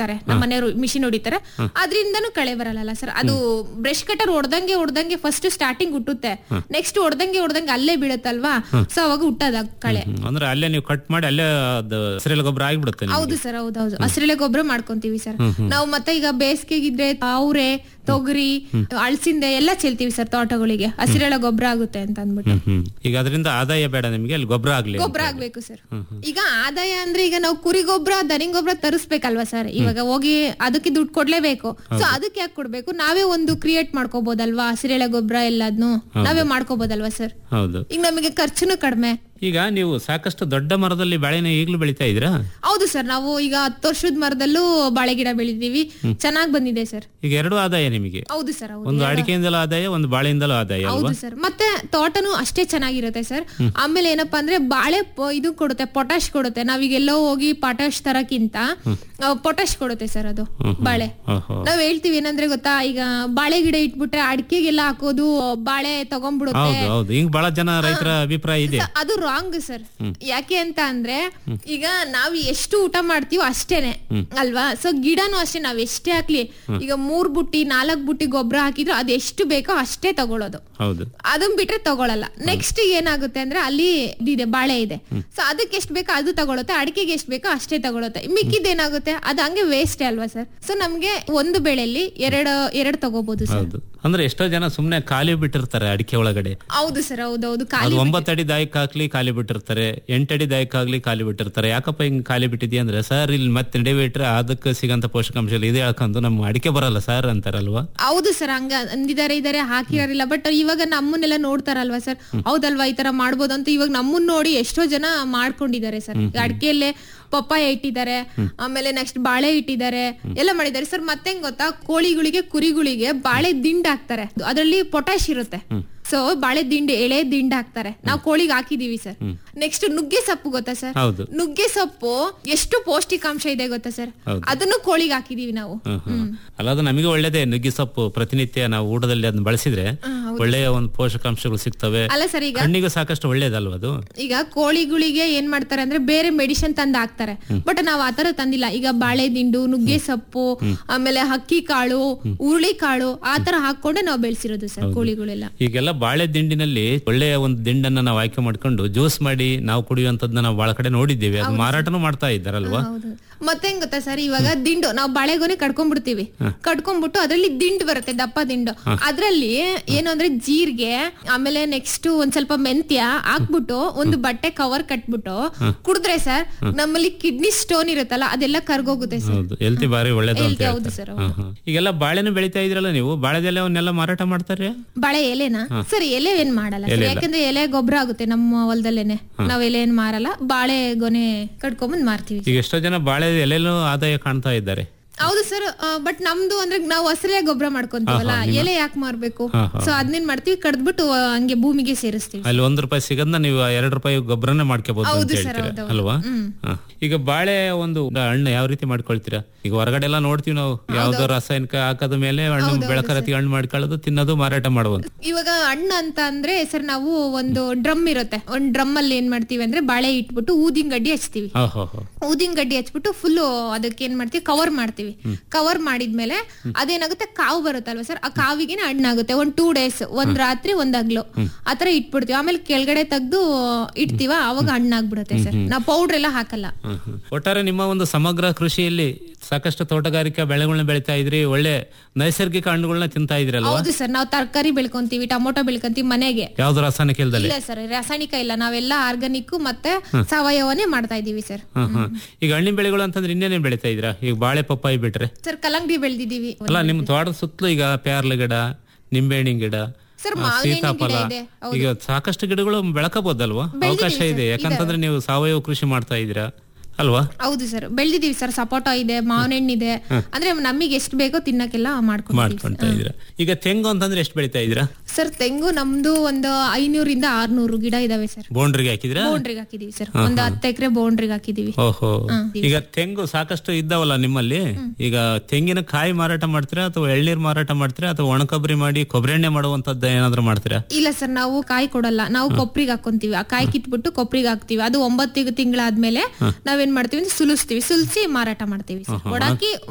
ಹೊಡಿತಾರೆ ನಮ್ಮ ಮನೆಯವರು ಮಿಷಿನ್ ಹೊಡಿತಾರೆ ಅದ್ರಿಂದನೂ ಕಳೆ ಬರಲ್ಲ ಸರ್ ಅದು ಬ್ರಷ್ ಕಟರ್ ಹೊಡ್ದಂಗೆ ಹೊಡ್ದಂಗೆ ಫಸ್ಟ್ ಸ್ಟಾರ್ಟಿಂಗ್ ಹುಟ್ಟುತ್ತೆ ನೆಕ್ಸ್ಟ್ ಹೊಡ್ದಂಗೆ ಹೊಡ್ದಂಗೆ ಅಲ್ಲೇ ಬೀಳುತ್ತಲ್ವಾ ಸೊ ಅವಾಗ ಹುಟ್ಟದ ಕಳೆ ಹ್ಮ್. ಅಂದ್ರೆ ಅಲ್ಲೇ ನೀವು ಕಟ್ ಮಾಡಿ ಅಲ್ಲೇ ಅದು ಹಸಿರೆಲೆ ಗೊಬ್ಬರ ಆಗಿಬಿಡುತ್ತೆ ನಿಮ್ಗೆ. ಹೌದು ಸರ್ ಹೌದೌದು ಹಸಿರೆಲೆ ಗೊಬ್ಬರ ಮಾಡ್ಕೊಂತೀವಿ ಸರ್ ನಾವು ಮತ್ತೆ ಈಗ ಬೇಸಿಗೆಗಿದ್ರೆ ಅವರೆ ತೊಗರಿ ಅಳಸಿಂದೆ ಎಲ್ಲ ಚೆಲ್ತೀವಿ ಸರ್ ತೋಟಗಳಿಗೆ ಹಸಿರೆಳೆ ಗೊಬ್ಬರ ಆಗುತ್ತೆ ಅಂತ ಅಂದ್ಬಿಟ್ಟು ಹ್ಮ್ ಹ್ಮ್ ಈಗ ಅದರಿಂದ ಆದಾಯ ಬೇಡ ನಿಮ್ಗೆ ಅಲ್ಲಿ ಗೊಬ್ಬರ ಆಗ್ಲಿ ಅಂತ. ಗೊಬ್ಬರ ಆಗ್ಬೇಕು ಸರ್ ಈಗ ಆದಾಯ ಅಂದ್ರೆ ಈಗ ನಾವು ಕುರಿ ಗೊಬ್ಬರ ದನಿ ಗೊಬ್ಬರ ತರಿಸ್ಬೇಕಲ್ವಾ ಸರ್ ಇವಾಗ ಹೋಗಿ ಅದಕ್ಕೆ ದುಡ್ಡು ಕೊಡ್ಲೇಬೇಕು ಸೊ ಅದಕ್ಕೆ ಯಾಕೆ ಕೊಡ್ಬೇಕು ನಾವೇ ಒಂದು ಕ್ರಿಯೇಟ್ ಮಾಡ್ಕೋಬಹುದಲ್ವಾ ಹಸಿರೆಳೆ ಗೊಬ್ಬರ ಎಲ್ಲಾದ್ನು ನಾವೇ ಮಾಡ್ಕೋಬಹುದಲ್ವಾ ಸರ್ ಹೌದು ಈಗ ನಮಗೆ ಖರ್ಚುನು ಕಡಿಮೆ ಈಗ ನೀವು ಸಾಕಷ್ಟು ದೊಡ್ಡ ಮರದಲ್ಲಿ ಬಾಳೆನ ಈಗಲೂ ಬೆಳಿತಾ ಇದ್ದೀರಾ ಹೌದು ಸರ್ ನಾವು ಈಗ ಹತ್ತು ವರ್ಷದ ಮರದಲ್ಲೂ ಬಾಳೆ ಗಿಡ ಬೆಳಿದೀವಿ ಚೆನ್ನಾಗ್ ಬಂದಿದೆ ಸರ್ ಈಗ ಎರಡು ಆದಾಯ ನಿಮಗೆ ಹೌದು ಸರ್ ಹೌದು ಒಂದು ಅಡಿಕೆಯಿಂದಲೂ ಆದಾಯ ಒಂದು ಬಾಳೆಯಿಂದಲೂ ಆದಾಯ ಅಲ್ವಾ ಹೌದು ಸರ್ ಮತ್ತೆ ತೋಟನು ಅಷ್ಟೇ ಚೆನ್ನಾಗಿರುತ್ತೆ ಸರ್ ಆಮೇಲೆ ಏನಪ್ಪಾ ಅಂದ್ರೆ ಬಾಳೆ ಪ- ಇದು ಕೊಡುತ್ತೆ ಪೊಟಾಶ್ ಕೊಡುತ್ತೆ ನಾವೀಗ ಎಲ್ಲೋ ಹೋಗಿ ಪೊಟಾಶ್ ತರಕ್ಕಿಂತ ಪೊಟಾಶ್ ಕೊಡುತ್ತೆ ಸರ್ ಅದು ಬಾಳೆ ಓಹೋ ನಾವ್ ಹೇಳ್ತೀವಿ ಏನಂದ್ರೆ ಗೊತ್ತಾ ಈಗ ಬಾಳೆ ಗಿಡ ಇಟ್ಬಿಟ್ರೆ ಅಡಿಕೆಗೆಲ್ಲ ಹಾಕೋದು ಬಾಳೆ ತಗೊಂಡ್ಬಿಡುತ್ತೆ ಹೌದು ಹೌದು ಹಿಂಗ್ ಬಹಳ ಜನ ರೈತರ ಅಭಿಪ್ರಾಯ ಇದೆ ಸ- ಅದು ರಾಂಗ್ ಸರ್ ಯಾಕೆ ಅಂತ ಅಂದ್ರೆ ಈಗ ನಾವ್ ಎಷ್ಟು ಊಟ ಮಾಡ್ತೀವೋ ಅಷ್ಟೇನೆ ಅಲ್ವಾ ಸೊ ಗಿಡನು ಅಷ್ಟೇ ನಾವ್ ಎಷ್ಟೇ ಹಾಕ್ಲಿ ಈಗ ಮೂರ್ ಬುಟ್ಟಿ ನಾಲ್ಕ್ ಬುಟ್ಟಿ ಗೊಬ್ಬರ ಹಾಕಿದ್ರು ಅದ್ ಎಷ್ಟು ಬೇಕೋ ಅಷ್ಟೇ ತಗೊಳ್ಳೋದು ಹೌದು ಅದನ್ ಬಿಟ್ರೆ ತಗೊಳಲ್ಲ ನೆಕ್ಸ್ಟ್ ಏನಾಗುತ್ತೆ ಅಂದ್ರೆ ಅಲ್ಲಿ ಇದೆ ಬಾಳೆ ಇದೆ ಸೊ ಅದಕ್ಕೆ ಎಷ್ಟು ಬೇಕೋ ಅದು ತಗೊಳುತ್ತೆ ಅಡಿಕೆಗೆ ಎಷ್ಟು ಬೇಕೋ ಅಷ್ಟೇ ತಗೊಳುತ್ತೆ ಮಿಕ್ಕಿದ್ ಏನಾಗುತ್ತೆ ಅದು ಹಂಗೆ ವೇಸ್ಟ್ ಅಲ್ವಾ ಸರ್ ಸೊ ನಮ್ಗೆ ಒಂದು ಬೆಳೆಯಲ್ಲಿ ಎರಡು ಎರಡು ತಗೋಬಹುದು ಸರ್ ಹೌದು ಅಂದ್ರೆ ಎಷ್ಟೋ ಜನ ಸುಮ್ನೆ ಖಾಲಿ ಬಿಟ್ಟಿರ್ತಾರೆ ಅಡಿಕೆ ಒಳಗಡೆ ಹೌದು ಸರ್ ಹೌದೌದು ಅದು ಖಾಲಿ ಒಂಬತ್ತು ಅಡಿ ದಾಯಕ್ ಹಾಕ್ಲಿ ಖಾಲಿ ಬಿಟ್ಟಿರ್ತಾರೆ ಎಂಟಡಿ ದಾಯಕ್ ಆಗ್ಲಿ ಖಾಲಿ ಬಿಟ್ಟಿರ್ತಾರೆ ಯಾಕಪ್ಪ ಹಿಂಗ್ ಖಾಲಿ ಬಿಟ್ಟಿದ್ಯಾ ಅಂದ್ರೆ ಸರ್ ಇಲ್ಲಿ ಮತ್ತೆ ನಡೆಬಿಟ್ರೆ ಅದಕ್ಕೆ ಸಿಗಂತ ಪೋಷಕಾಂಶ ಇಲ್ಲ ಇದೆ ಹೇಳ್ಕೊಂಡು ನಮ್ಮ ಅಡಿಕೆ ಬರಲ್ಲ ಸರ್ ಅಂತಾರಲ್ವಾ ಹೌದು ಸರ್ ಹಂಗ ಅಂದಿದ್ದಾರೆ ಇದಾರೆ ಹಾಕಿರಲಿಲ್ಲ ಬಟ್ ಇವಾಗ ನಮ್ಮನ್ನೆಲ್ಲ ನೋಡ್ತಾರಲ್ವಾ ಸರ್ ಹೌದಲ್ವಾ ಈ ತರ ಮಾಡ್ಬೋದು ಅಂತ ಇವಾಗ ನಮ್ಮನ್ನ ನೋಡಿ ಎಷ್ಟೋ ಜನ ಮಾಡ್ಕೊಂಡಿದ್ದಾರೆ ಸರ್ ಅಡಿಕೆಯಲ್ಲೇ ಪಪ್ಪಾಯ ಇಟ್ಟಿದ್ದಾರೆ ಆಮೇಲೆ ನೆಕ್ಸ್ಟ್ ಬಾಳೆ ಇಟ್ಟಿದ್ದಾರೆ ಎಲ್ಲ ಮಾಡಿದ್ದಾರೆ ಸರ್ ಮತ್ತೆ ಹೆಂಗ್ ಗೊತ್ತಾ ಕೋಳಿಗಳಿಗೆ ಕುರಿಗಳಿಗೆ ಬಾಳೆ ದಿಂಡ್ ಹಾಕ್ತಾರೆ ಅದರಲ್ಲಿ ಪೊಟ್ಯಾಶ್ ಇರುತ್ತೆ ಸೊ ಬಾಳೆ ದಿಂಡು ಎಳೆ ದಿಂಡ್ ಹಾಕ್ತಾರೆ ನಾವು ಕೋಳಿಗೆ ಹಾಕಿದೀವಿ ಸರ್ ನೆಕ್ಸ್ಟ್ ನುಗ್ಗೆ ಸೊಪ್ಪು ಗೊತ್ತಾ ಸರ್ ಹೌದು ನುಗ್ಗೆ ಸೊಪ್ಪು ಎಷ್ಟು ಪೌಷ್ಟಿಕಾಂಶ ಇದೆ ಗೊತ್ತಾ ಸರ್ ಹೌದು. ಅದನ್ನು ಕೋಳಿಗೆ ಹಾಕಿದೀವಿ ನಾವು ಹ್ಮ್, ಹ್ಮ್. ಅಲ್ಲ ಅದು ನಮಗೆ ಒಳ್ಳೇದೇ ನುಗ್ಗಿ ಸೊಪ್ಪು ಪ್ರತಿನಿತ್ಯ ನಾವು ಊಟದಲ್ಲಿ ಅದನ್ನ ಬಳಸಿದ್ರೆ ಒಳ್ಳೆಯ ಒಂದು ಪೋಷಕಾಂಶಗಳು ಸಿಗ್ತವೆ ಅಲ್ಲ ಸರ್ ಈಗ ಕಣ್ಣಿಗೂ ಸಾಕಷ್ಟು ಒಳ್ಳೇದಲ್ವ ಅದು ಈಗ ಕೋಳಿಗಳಿಗೆ ಏನ್ ಮಾಡ್ತಾರೆ ಅಂದ್ರೆ ಬೇರೆ ಮೆಡಿಸಿನ್ ತಂದು ಹಾಕ್ತಾರೆ ಬಟ್ ನಾವ್ ಆತರ ತಂದಿಲ್ಲ ಈಗ ಬಾಳೆ ದಿಂಡು ನುಗ್ಗೆ ಸೊಪ್ಪು ಆಮೇಲೆ ಹಕ್ಕಿ ಕಾಳು ಹುರುಳಿ ಕಾಳು ಆತರ ಹಾಕೊಂಡೆ ನಾವು ಬೆಳೆಸಿರೋದು ಸರ್ ಕೋಳಿಗಳೆಲ್ಲ ಈಗೆಲ್ಲ ಬಾಳೆ ದಿಂಡಿನಲ್ಲಿ ಒಳ್ಳೆಯ ಒಂದು ದಿಂಡನ್ನ ನಾವು ಆಯ್ಕೆ ಮಾಡ್ಕೊಂಡು ಜ್ಯೂಸ್ ಮಾಡಿ ನಾವು ಕುಡಿಯುವಂತದ್ದನ್ನ ನಾವು ಬಹಳ ಕಡೆ ನೋಡಿದ್ದೇವೆ ಅದು ಮಾರಾಟನೂ ಮಾಡ್ತಾ ಇದ್ದಾರಲ್ವಾ ಹೌದು ಮತ್ತೆ ಹೆಂಗ್ ಗೊತ್ತಾ ಸರ್ ಇವಾಗ ದಿಂಡು ನಾವು ಬಾಳೆಗೊನೆ ಕಡ್ಕೊಂಡ್ಬಿಡ್ತೀವಿ ಕಡ್ಕೊಂಡ್ಬಿಟ್ಟು ಅದ್ರಲ್ಲಿ ದಿಂಡು ಬರುತ್ತೆ ದಪ್ಪ ದಿಂಡು ಅದ್ರಲ್ಲಿ ಏನು ಅಂದ್ರೆ ಜೀರಿಗೆ ಆಮೇಲೆ ನೆಕ್ಸ್ಟ್ ಒಂದ್ ಸ್ವಲ್ಪ ಮೆಂತ್ಯ ಹಾಕ್ಬಿಟ್ಟು ಒಂದು ಬಟ್ಟೆ ಕವರ್ ಕಟ್ಬಿಟ್ಟು ಕುಡಿದ್ರೆ ಸರ್ ನಮ್ಮಲ್ಲಿ ಕಿಡ್ನಿ ಸ್ಟೋನ್ ಇರುತ್ತಲ್ಲ ಅದೆಲ್ಲ ಕರ್ಗೋಗುತ್ತೆ ಸರ್ ಹೌದು ಹೆಲ್ತಿ ಬಾರಿ ಒಳ್ಳೇದು ಅಂತ Healthy, ಹೌದು ಹೇಳ್ತಾರೆ ಸರ್, ಹ್ಮ್, ಹ್ಮ್. ಈಗೆಲ್ಲ ಬಾಳೆನೂ ಬೆಳಿತಾ ಇದ್ರಲ್ಲ ನೀವು ಬಾಳೆದೆಲೆ ಅವನ್ನೆಲ್ಲ ಮಾರಾಟ ಮಾಡ್ತಾರೆ ಬಾಳೆ ಎಲೆನಾ ಸರ್ ಎಲೆ ಏನ್ ಮಾಡಲ್ಲ ಸರ್ ಯಾಕಂದ್ರೆ ಎಲೆ ಗೊಬ್ಬರ ಆಗುತ್ತೆ ನಮ್ಮ ಹೊಲದಲ್ಲೇನೆ ನಾವ್ ಎಲೆ ಏನ್ ಮಾರಲ್ಲ ಬಾಳೆ ಗೊನೆ ಕಟ್ಕೊಂಬಂದ್ ಮಾರ್ತೀವಿ ಈಗ ಎಷ್ಟೋ ಜನ ಬಾಳೆ ಎಲೆಲೂ ಆದಾಯ ಕಾಣ್ತಾ ಇದ್ದಾರೆ ಹೌದು ಸರ್ ಬಟ್ ನಮ್ದು ಅಂದ್ರೆ ನಾವು ಹಸಿರೇ ಗೊಬ್ಬರ ಮಾಡ್ಕೊಂತೀವಲ್ಲ ಎಲೆ ಯಾಕೆ ಮಾರ್ಬೇಕು ಹಾ, ಸೊ ಅದನ್ನೇನ್ ಮಾಡ್ತೀವಿ ಕಡ್ದ್ಬಿಟ್ಟು ಆ, ಹಂಗೆ ಭೂಮಿಗೆ ಸೇರಿಸ್ತೀವಿ ಅಲ್ಲಿ ಒಂದ್ ರೂಪಾಯಿ ಸಿಗದ್ನ ನೀವು ಎರಡು ರೂಪಾಯಿ ಗೊಬ್ಬರನೇ ಮಾಡ್ಕೋಬಹುದು ಅಂತ ಹೌದು ಸರ್, ಹೇಳ್ತೀರಾ ಹೌದು, ಅಲ್ವಾ ಹ. ಈಗ ಬಾಳೆ ಒಂದು ಹಣ್ಣು ಯಾವ ರೀತಿ ಮಾಡ್ಕೊಳ್ತೀರಾ ಈಗ ಹೊರಗಡೆ ಎಲ್ಲ ನೋಡ್ತೀವಿ ನಾವು ಯಾವ್ದೋ ರಾಸಾಯನಿಕ ಹಾಕದ ಮೇಲೆ ಹಣ್ಣು ಬೆಳಕರತಿ ಹಣ್ಣು ಮಾಡ್ಕೊಳ್ಳೋದು ತಿನ್ನೋದು ಮಾರಾಟ ಮಾಡುವುದು ಇವಾಗ ಹಣ್ಣು ಅಂತ ಅಂದ್ರೆ ಸರ್ ನಾವು ಒಂದು ಡ್ರಮ್ ಇರುತ್ತೆ ಒಂದ್ ಡ್ರಮ್ ಅಲ್ಲಿ ಏನ್ ಮಾಡ್ತೀವಿ ಅಂದ್ರೆ ಬಾಳೆ ಇಟ್ಬಿಟ್ಟು ಊದಿನ ಗಡ್ಡಿ ಹಚ್ತೀವಿ ಓಹೋ ಊದಿನ ಗಡ್ಡಿ ಹಚ್ಬಿಟ್ಟು ಫುಲ್ ಅದಕ್ಕೆ ಏನ್ ಮಾಡ್ತೀವಿ ಕವರ್ ಮಾಡ್ತೀವಿ ಕವರ್ ಮಾಡಿದ್ಮೇಲೆ ಅದೇನಾಗುತ್ತೆ ಕಾವು ಬರುತ್ತಲ್ವಾ ಸರ್ ಆ ಕಾವಿಗೆನೆ ಹಣ್ಣಾಗುತ್ತೆ ಒಂದ್ ಟೂ ಡೇಸ್ ಒಂದ್ ರಾತ್ರಿ ಒಂದ್ ಹಗ್ಲು ಆತರ ಇಟ್ಬಿಡ್ತೀವಿ ಆಮೇಲೆ ಕೆಳಗಡೆ ತೆಗ್ದು ಇಡ್ತೀವ ಅವಾಗ ಹಣ್ಣಾಗ್ಬಿಡುತ್ತೆ ಸರ್ ನಾವು ಪೌಡ್ರ್ ಎಲ್ಲ ಹಾಕಲ್ಲ ಹ್ಮ್, ಹ್ಮ್. ಒಟ್ಟಾರೆ ನಿಮ್ಮ ಒಂದು ಸಮಗ್ರ ಕೃಷಿಯಲ್ಲಿ ಸಾಕಷ್ಟು ತೋಟಗಾರಿಕಾ ಬೆಳೆಗಳನ್ನ ಬೆಳಿತಾ ಇದ್ರಿ ಒಳ್ಳೆ ನೈಸರ್ಗಿಕ ಹಣ್ಣುಗಳನ್ನ ತಿಂತಾ ಇದ್ರಲ್ವಾ ಹೌದು ಸರ್ ನಾವು ತರಕಾರಿ ಬೆಳ್ಕೊಂತೀವಿ ಟೊಮೊಟೊ ಬೆಳ್ಕೊಂತೀವಿ ಮನೆಗೆ ಯಾವ್ದು ರಾಸಾಯನಿಕ ಇಲ್ದಲೆ ಇಲ್ಲ ಸರ್ ರಾಸಾಯನಿಕ ಇಲ್ಲ ನಾವೆಲ್ಲ ಆರ್ಗಾನಿಕ್ ಮತ್ತೆ ಸಾವಯವನೇ ಮಾಡ್ತಾ ಇದೀವಿ ಸರ್ ಹ್ಮ್ ಹ್ಮ್ ಈಗ ಹಣ್ಣಿನ ಬೆಳೆಗಳು ಅಂತಂದ್ರೆ ಇನ್ನೇನೇನ್ ಬೆಳಿತಾ ಇದ್ರಾ ಈಗ ಬಾಳೆ ಪಪ್ಪಾಯಿ ಬಿಟ್ರೆ ಸರ್ ಕಲ್ಲಂಗಡಿ ಬೆಳ್ದಿದೀವಿ ಅಲ್ಲ ನಿಮ್ ತೋಟದ ಸುತ್ತಲೂ ಈಗ ಪ್ಯಾರ್ಲ ಗಿಡ ನಿಂಬೆಹಣ್ಣಿನ ಗಿಡ ಸರ್ ಆ, ಮಾವಿನ ಹಣ್ಣಿನ ಸೀತಾಫಲ ಗಿಡ ಇದೆ ಈಗ ಸಾಕಷ್ಟು ಗಿಡಗಳು ಬೆಳಕಬಹುದಲ್ವಾ ಅವಕಾಶ ಇದೆ ಯಾಕಂತಂದ್ರೆ ನೀವು ಸಾವಯವ ಕೃಷಿ ಮಾಡ್ತಾ ಇದ್ದೀರಾ ಅಲ್ವಾ ಹೌದು ಸರ್ ಬೆಳ್ದಿದೀವಿ ಸರ್ ಸಪೋಟೊ ಇದೆ ಮಾವಿನ ಹಣ್ಣಿದೆ ಅಂದ್ರೆ ನಮಗೆ ಎಷ್ಟು ಬೇಕೋ ತಿನ್ನಕ್ಕೆಲ್ಲ ಮಾಡ್ಕೊಂತೀವಿ ಮಾಡ್ಕೊಂತಾ ಇದ್ದೀರಾ ಈಗ ತೆಂಗು ಅಂತಂದ್ರೆ ಎಷ್ಟು ಬೆಳಿತಾ ಇದ್ದೀರಾ ಸರ್ ತೆಂಗು ನಮ್ದು ಒಂದು ಐನೂರಿಂದ ಆರ್ನೂರು ಗಿಡ ಇದಾವೆ ಸರ್ ಬೌಂಡ್ರಿಗೆ ಹಾಕಿದ್ರಾ ಬೌಂಡ್ರಿಗೆ ಹಾಕಿದೀವಿ ಸರ್ ಒಂದು ಹತ್ತು ಎಕರೆ ಬೌಂಡ್ರಿಗೆ ಹಾಕಿದೀವಿ ಓಹೋ ಈಗ ತೆಂಗು ಸಾಕಷ್ಟು ಇದ್ದಾವಲ್ಲ ನಿಮ್ಮಲ್ಲಿ ಈಗ ತೆಂಗಿನ ಕಾಯಿ ಮಾರಾಟ ಮಾಡ್ತೀರಾ ಅಥವಾ ಎಳ್ನೀರ್ ಮಾರಾಟ ಮಾಡ್ತೀರಾ ಅಥವಾ ಒಣ ಕೊಬ್ಬರಿ ಮಾಡಿ ಕೊಬ್ಬರಿ ಎಣ್ಣೆ ಮಾಡುವಂತದ್ದು ಏನಾದ್ರು ಮಾಡ್ತೀರಾ ಇಲ್ಲ ಸರ್ ನಾವು ಕಾಯಿ ಕೊಡಲ್ಲ ನಾವು ಕೊಪ್ರಿಗೆ ಹಾಕೊಂತೀವಿ ಆ ಕಾಯಿ ಕಿತ್ಬಿಟ್ಟು ಕೊಪ್ರಿಗೆ ಹಾಕ್ತಿವಿ ಅದು ಒಂಬತ್ತು ತಿಂಗಳಾದ್ಮೇಲೆ ನಾವೇನ್ ಮಾಡ್ತೀವಿ ಅಂದ್ರೆ ಸುಲಿಸ್ತೀವಿ ಸುಲಿಸಿ ಮಾರಾಟ ಮಾಡ್ತೀವಿ ಸರ್ ಒಡಾಕಿ